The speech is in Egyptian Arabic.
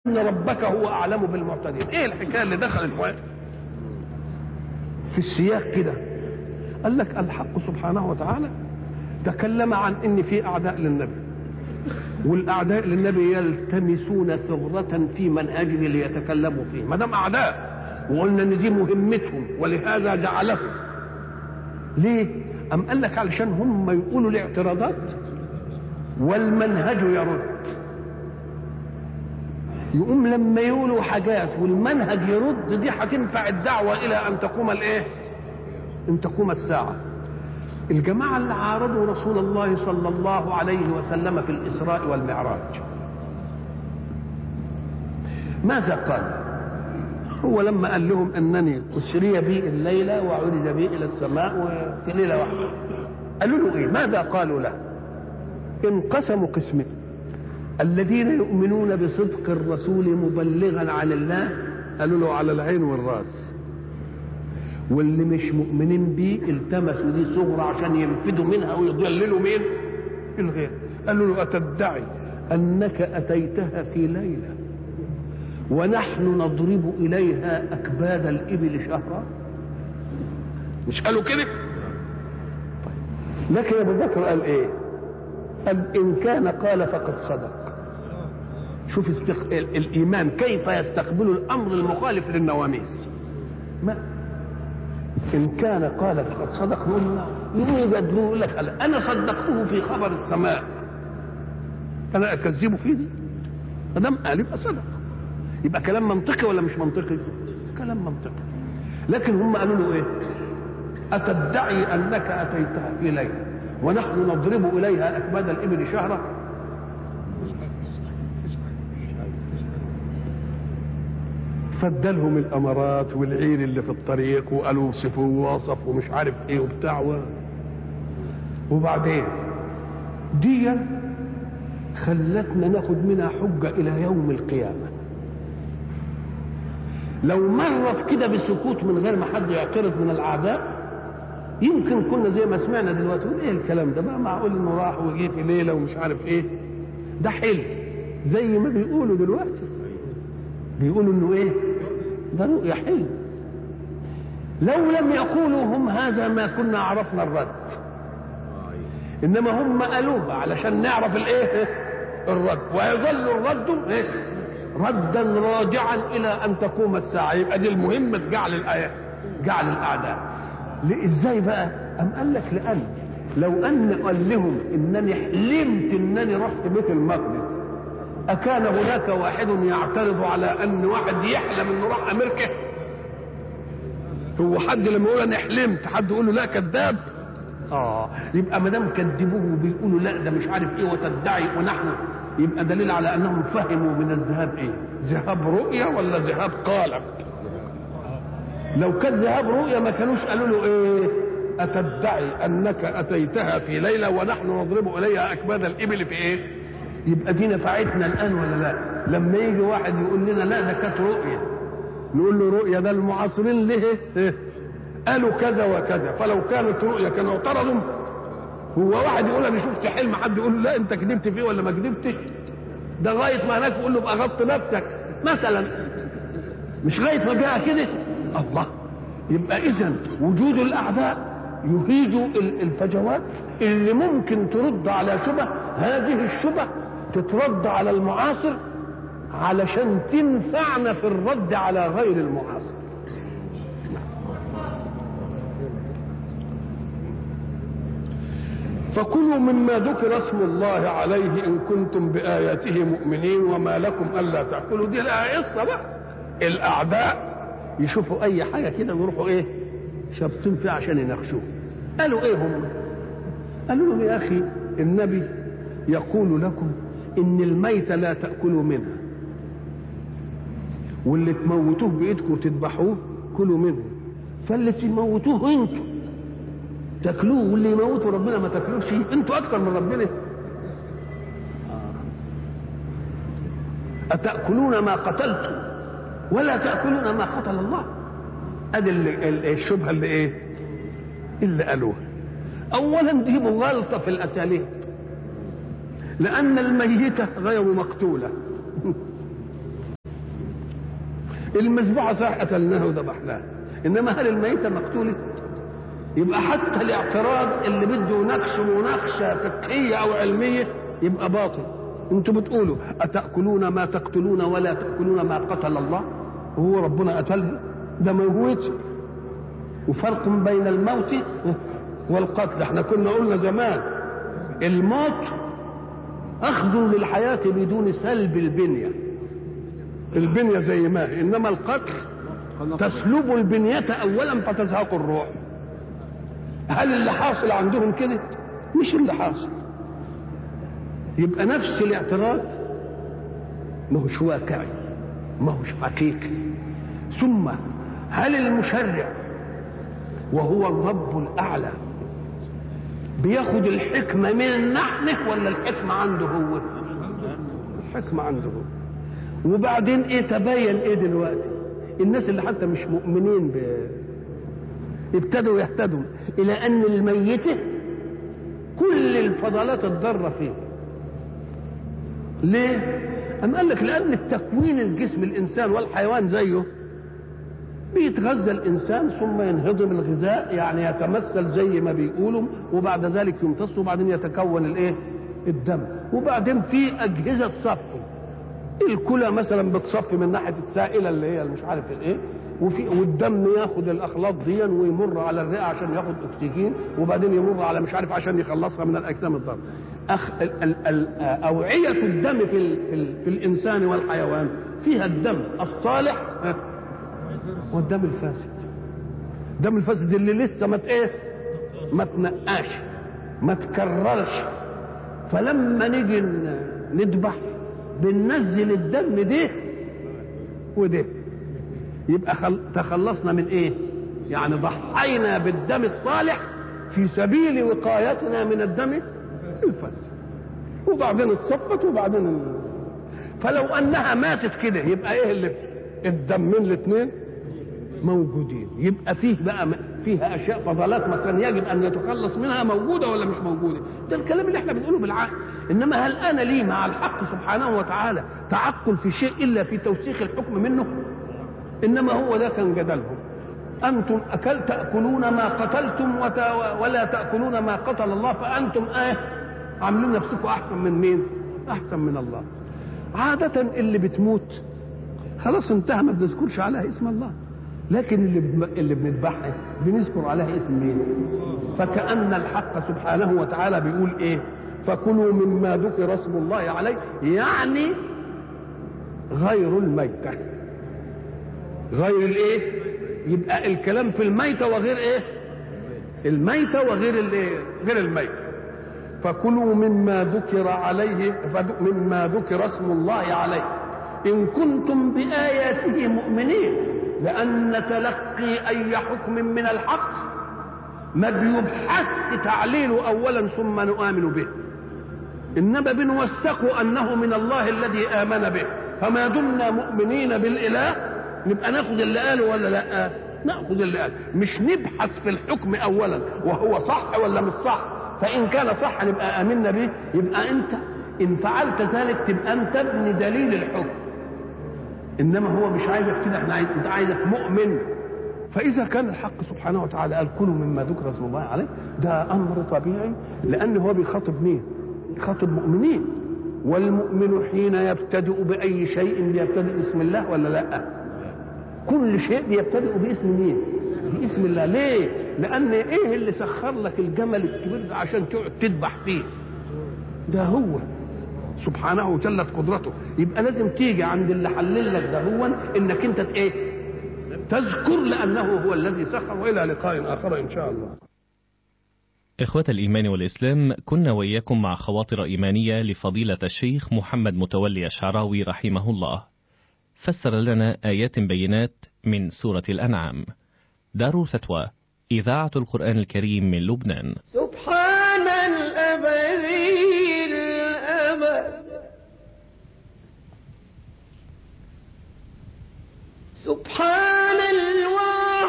ان ربك هو اعلم بالمعتدين ايه الحكايه اللي دخلت في السياق كده قال لك الحق سبحانه وتعالى تكلم عن ان في اعداء للنبي والاعداء للنبي يلتمسون ثغرة في منهجه ليتكلموا فيه ما دام اعداء وقلنا ان دي مهمتهم ولهذا جعلهم ليه؟ أم قال لك علشان هم يقولوا الاعتراضات والمنهج يرد يقوم لما يقولوا حاجات والمنهج يرد دي هتنفع الدعوة إلى أن تقوم الإيه؟ أن تقوم الساعة الجماعة اللي عارضوا رسول الله صلى الله عليه وسلم في الإسراء والمعراج ماذا قال هو لما قال لهم أنني أسري بي الليلة وعرج بي إلى السماء وفي ليلة واحدة قالوا له إيه ماذا قالوا له انقسموا قسمين الذين يؤمنون بصدق الرسول مبلغا عن الله قالوا له على العين والراس واللي مش مؤمنين بيه التمسوا دي صغرى عشان ينفذوا منها ويضللوا مين الغير قالوا له أتدعي أنك أتيتها في ليلة ونحن نضرب إليها أكباد الإبل شهرا مش قالوا كده طيب لكن أبو بكر قال إيه قال إن كان قال فقد صدق شوف استق... الإيمان كيف يستقبل الأمر المخالف للنواميس ما إن كان قال فقد صدق نقول له يقول يجادلوه يقول لك أنا صدقته في خبر السماء أنا أكذبه في دي ما دام قال يبقى صدق يبقى كلام منطقي ولا مش منطقي؟ كلام منطقي لكن هم قالوا له إيه؟ أتدعي أنك أتيتها في ليلة ونحن نضرب إليها أكباد الإبل شهرا فدلهم الامارات والعير اللي في الطريق وقالوا وصفوا ووصف ومش عارف ايه وبتاع و... وبعدين دي خلتنا ناخد منها حجه الى يوم القيامه لو مرت كده بسكوت من غير ما حد يعترض من الاعداء يمكن كنا زي ما سمعنا دلوقتي ايه الكلام ده بقى معقول انه راح وجه في ليله ومش عارف ايه ده حلم زي ما بيقولوا دلوقتي بيقولوا انه ايه ده رؤيا حلم لو لم يقولوا هم هذا ما كنا عرفنا الرد انما هم قالوها علشان نعرف الايه الرد ويظل الرد إيه؟ ردا راجعا الى ان تقوم الساعه يبقى دي المهمه جعل الايه جعل الاعداء ازاي بقى ام قال لك لان لو ان قال لهم انني حلمت انني رحت بيت المقدس أكان هناك واحد يعترض على أن واحد يحلم إنه راح أمريكا؟ هو حد لما يقول أنا حلمت حد يقول له لا كذاب؟ آه يبقى ما دام كذبوه وبيقولوا لا ده مش عارف إيه وتدعي ونحن يبقى دليل على أنهم فهموا من الذهاب إيه؟ ذهاب رؤية ولا ذهاب قالب؟ لو كان ذهاب رؤية ما كانوش قالوا له إيه؟ أتدعي أنك أتيتها في ليلة ونحن نضرب إليها أكباد الإبل في إيه؟ يبقى دي نفعتنا الان ولا لا لما يجي واحد يقول لنا لا ده كانت رؤيه نقول له رؤيه ده المعاصرين ليه إيه؟ قالوا كذا وكذا فلو كانت رؤيه كانوا اعترضوا هو واحد يقول انا شفت حلم حد يقول له لا انت كذبت فيه ولا ما كذبتش ده لغايه ما هناك يقول له ابقى غط نفسك مثلا مش لغايه ما جاء كده الله يبقى اذا وجود الاعداء يهيج الفجوات اللي ممكن ترد على شبه هذه الشبه تترد على المعاصر علشان تنفعنا في الرد على غير المعاصر فكلوا مما ذكر اسم الله عليه ان كنتم باياته مؤمنين وما لكم الا تاكلوا دي قصه بقى الاعداء يشوفوا اي حاجه كده ويروحوا ايه شابطين فيها عشان يناقشوه قالوا ايه هم قالوا لهم يا اخي النبي يقول لكم ان الميت لا تاكلوا منها واللي تموتوه بايدكم وتذبحوه كلوا منه فاللي تموتوه انتوا تاكلوه واللي يموتوا ربنا ما تاكلوش انتوا اكثر من ربنا اتاكلون ما قتلتم ولا تاكلون ما قتل الله ادي الشبهه اللي ايه اللي قالوها اولا دي مغالطه في الاساليب لأن الميتة غير مقتولة المذبوحة صح قتلناها وذبحناها إنما هل الميتة مقتولة؟ يبقى حتى الاعتراض اللي بده نكش مناقشة فقهية أو علمية يبقى باطل انتوا بتقولوا أتأكلون ما تقتلون ولا تأكلون ما قتل الله وهو ربنا قتله ده موجود وفرق بين الموت والقتل احنا كنا قلنا زمان الموت أخذ للحياة بدون سلب البنية البنية زي ما هي إنما القتل تسلب البنية أولا فتزهق الروح هل اللي حاصل عندهم كده مش اللي حاصل يبقى نفس الاعتراض ما هوش واقعي ما هوش حقيقي ثم هل المشرع وهو الرب الأعلى بياخد الحكمة من نحن ولا الحكمة عنده هو الحكمة عنده هو وبعدين ايه تبين ايه دلوقتي الناس اللي حتى مش مؤمنين ب... ابتدوا يهتدوا الى ان الميتة كل الفضلات الضارة فيه ليه أم قال لك لأن التكوين الجسم الإنسان والحيوان زيه بيتغذى الإنسان ثم ينهضم الغذاء يعني يتمثل زي ما بيقولوا وبعد ذلك يمتص وبعدين يتكون الإيه الدم وبعدين في أجهزة صفي الكلى مثلا بتصفي من ناحية السائلة اللي هي مش عارف الإيه وفي والدم ياخد الاخلاط دي ويمر على الرئه عشان ياخد اكسجين وبعدين يمر على مش عارف عشان يخلصها من الاجسام الضاره أخ... ال... ال... ال... اوعيه الدم في ال... في, ال... في الانسان والحيوان فيها الدم الصالح والدم الفاسد الدم الفاسد اللي لسه ما ايه ما تنقاش ما تكررش فلما نيجي نذبح بننزل الدم ده وده يبقى خل... تخلصنا من ايه يعني ضحينا بالدم الصالح في سبيل وقايتنا من الدم الفاسد وبعدين اتصفت وبعدين ال... فلو انها ماتت كده يبقى ايه اللي الدمين الاثنين موجودين يبقى فيه بقى فيها اشياء فضلات ما كان يجب ان يتخلص منها موجوده ولا مش موجوده ده الكلام اللي احنا بنقوله بالعقل انما هل انا لي مع الحق سبحانه وتعالى تعقل في شيء الا في توسيخ الحكم منه انما هو ده كان جدلهم انتم اكل تاكلون ما قتلتم وت... ولا تاكلون ما قتل الله فانتم ايه عاملين نفسكم احسن من مين احسن من الله عاده اللي بتموت خلاص انتهى ما بنذكرش عليها اسم الله لكن اللي ب... اللي بنذبحها بنذكر عليها اسم مين فكأن الحق سبحانه وتعالى بيقول ايه فكلوا مما ذكر اسم الله عليه يعني غير الميته غير الايه يبقى الكلام في الميتة وغير ايه الميتة وغير الايه غير الميتة فكلوا مما ذكر عليه مما ذكر اسم الله عليه إن كنتم بآياته مؤمنين لأن تلقي أي حكم من الحق ما بيبحث تعليله أولا ثم نؤمن به إنما بنوثق أنه من الله الذي آمن به فما دمنا مؤمنين بالإله نبقى ناخد اللي قاله ولا لا ناخد اللي قاله مش نبحث في الحكم اولا وهو صح ولا مش صح فان كان صح نبقى امنا به يبقى انت ان فعلت ذلك تبقى انت ابن دليل الحكم انما هو مش عايزك كده احنا عايز انت عايزك مؤمن فاذا كان الحق سبحانه وتعالى قال كلوا مما ذكر اسم الله عليه ده امر طبيعي لان هو بيخاطب مين بيخاطب مؤمنين والمؤمن حين يبتدئ باي شيء بيبتدئ باسم الله ولا لا كل شيء بيبتدئ باسم مين باسم الله ليه لان ايه اللي سخر لك الجمل الكبير ده عشان تقعد تذبح فيه ده هو سبحانه جلت قدرته يبقى لازم تيجي عند اللي حلل لك ده هو انك انت ايه تذكر لانه هو الذي سخر والى لقاء اخر ان شاء الله إخوة الإيمان والإسلام كنا وإياكم مع خواطر إيمانية لفضيلة الشيخ محمد متولي الشعراوي رحمه الله فسر لنا آيات بينات من سورة الأنعام دار فتوى إذاعة القرآن الكريم من لبنان سبحان الأبدي الأبد سبحان